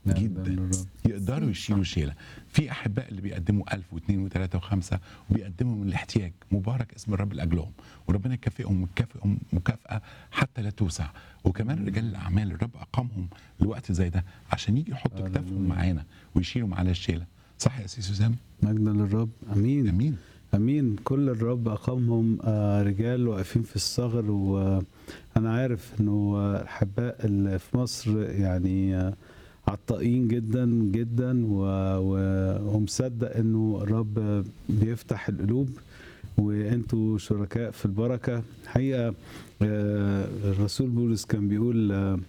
نعم، جدا للرب. يقدروا يشيلوا شيله في احباء اللي بيقدموا 1000 و2 و3 و5 وبيقدموا من الاحتياج مبارك اسم الرب لاجلهم وربنا يكافئهم ويكافئهم مكافاه حتى لا توسع وكمان رجال الاعمال الرب اقامهم لوقت زي ده عشان يجي يحطوا كتافهم معانا ويشيلوا معانا الشيله صح يا سيسو سام مجدا للرب امين امين امين كل الرب اقامهم آه، رجال واقفين في الثغر وانا عارف انه آه، الاحباء اللي في مصر يعني آه، عطائين جدا جدا و- و- ومصدق انه الرب بيفتح القلوب وانتوا شركاء في البركه حقيقه آه، الرسول بولس كان بيقول آه،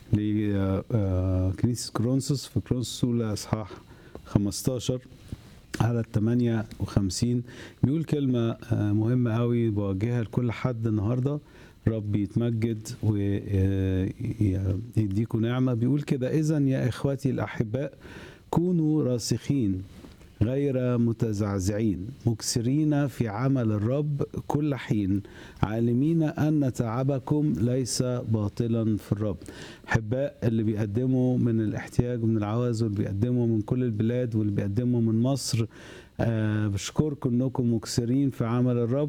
لكنيسه كرونسوس في كرونسوس الاولى اصحاح 15 على ال 58 بيقول كلمة آه، مهمة قوي بوجهها لكل حد النهاردة رب يتمجد ويديكم نعمة بيقول كده إذا يا إخوتي الأحباء كونوا راسخين غير متزعزعين مكسرين في عمل الرب كل حين عالمين أن تعبكم ليس باطلا في الرب أحباء اللي بيقدموا من الاحتياج ومن العوز واللي بيقدموا من كل البلاد واللي بيقدموا من مصر آه بشكركم انكم مكسرين في عمل الرب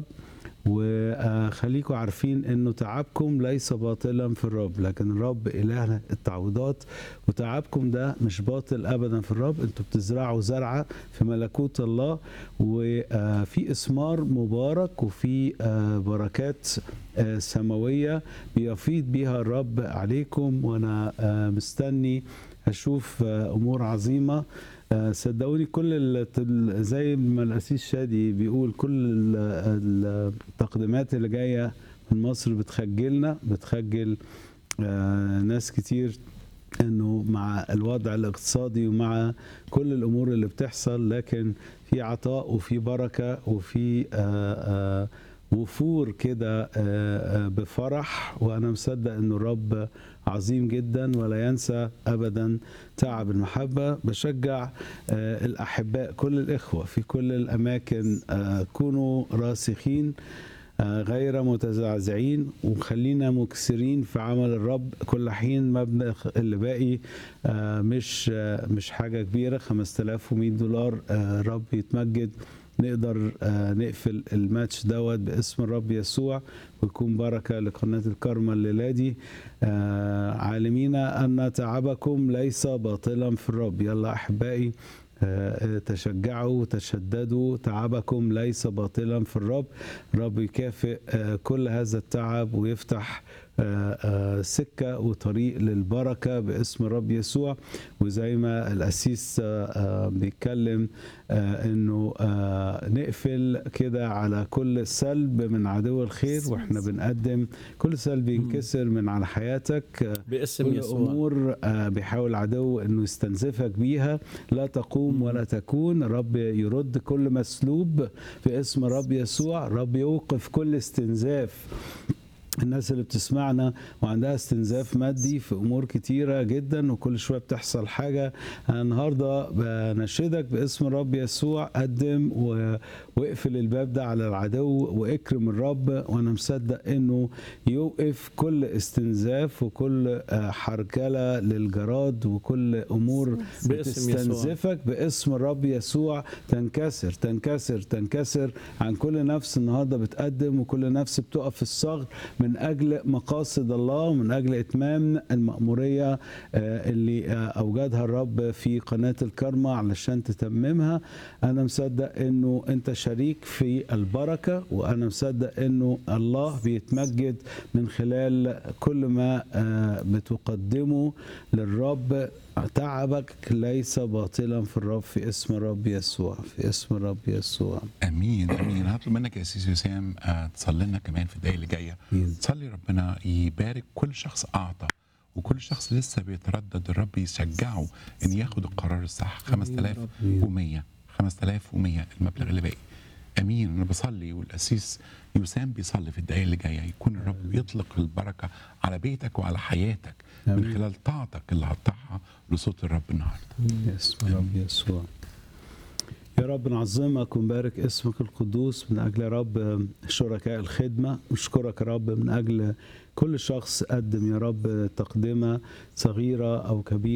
وخليكم عارفين انه تعبكم ليس باطلا في الرب لكن الرب اله التعويضات وتعبكم ده مش باطل ابدا في الرب انتوا بتزرعوا زرعه في ملكوت الله وفي اسمار مبارك وفي آه، بركات آه، سماويه بيفيض بيها الرب عليكم وانا آه، مستني اشوف آه، امور عظيمه آه، صدقوني كل ال- زي ما الاسيس شادي بيقول كل ال- ال- التقديمات اللي جايه من مصر بتخجلنا بتخجل آه، ناس كتير انه مع الوضع الاقتصادي ومع كل الامور اللي بتحصل لكن في عطاء وفي بركه وفي آه، آه، وفور كده آه، آه، بفرح وانا مصدق ان الرب عظيم جدا ولا ينسى ابدا تعب المحبه بشجع آه، الاحباء كل الاخوه في كل الاماكن آه، كونوا راسخين آه، غير متزعزعين وخلينا مكسرين في عمل الرب كل حين مبلغ اللي باقي آه، مش آه، مش حاجه كبيره 5100 دولار آه، رب يتمجد نقدر آه، نقفل الماتش دوت باسم الرب يسوع ويكون بركه لقناه الكرمة الليله دي آه، عالمين ان تعبكم ليس باطلا في الرب يلا احبائي آه، تشجعوا تشددوا تعبكم ليس باطلا في الرب رب يكافئ آه، كل هذا التعب ويفتح آه، آه، سكة وطريق للبركة باسم الرب يسوع وزي ما الأسيس آه، آه، بيتكلم آه، انه آه، نقفل كده على كل سلب من عدو الخير واحنا بنقدم كل سلب ينكسر من على حياتك آه، باسم كل يسوع امور آه، بيحاول العدو انه يستنزفك بيها لا تقوم ولا تكون رب يرد كل مسلوب في اسم رب يسوع رب يوقف كل استنزاف الناس اللي بتسمعنا وعندها استنزاف مادي في امور كتيره جدا وكل شويه بتحصل حاجه أنا النهارده بنشدك باسم الرب يسوع قدم و- واقفل الباب ده على العدو واكرم الرب وانا مصدق انه يوقف كل استنزاف وكل آه، حركله للجراد وكل امور باسم يسوع. بتستنزفك باسم الرب يسوع تنكسر تنكسر تنكسر عن كل نفس النهارده بتقدم وكل نفس بتقف في الصغر من اجل مقاصد الله ومن اجل اتمام المأموريه آه، اللي آه، اوجدها الرب في قناه الكرمة علشان تتممها انا مصدق انه انت شريك في البركه وانا مصدق انه الله بيتمجد من خلال كل ما آه، بتقدمه للرب تعبك ليس باطلا في الرب في اسم الرب يسوع في اسم الرب يسوع امين امين هطلب منك يا سيدي وسام آه، تصلي لنا كمان في الدقايق اللي جايه آمين. تصلي ربنا يبارك كل شخص اعطى وكل شخص لسه بيتردد الرب يشجعه ان ياخد القرار الصح 5100 5100 المبلغ اللي باقي امين انا بصلي والاسيس يسام بيصلي في الدقايق اللي جايه يكون الرب يطلق البركه على بيتك وعلى حياتك من آمين. خلال طاعتك اللي هتطيعها لصوت الرب النهارده باسم الرب يسوع يا رب نعظمك ونبارك اسمك القدوس من اجل يا رب شركاء الخدمه نشكرك يا رب من اجل كل شخص قدم يا رب تقدمه صغيره او كبيره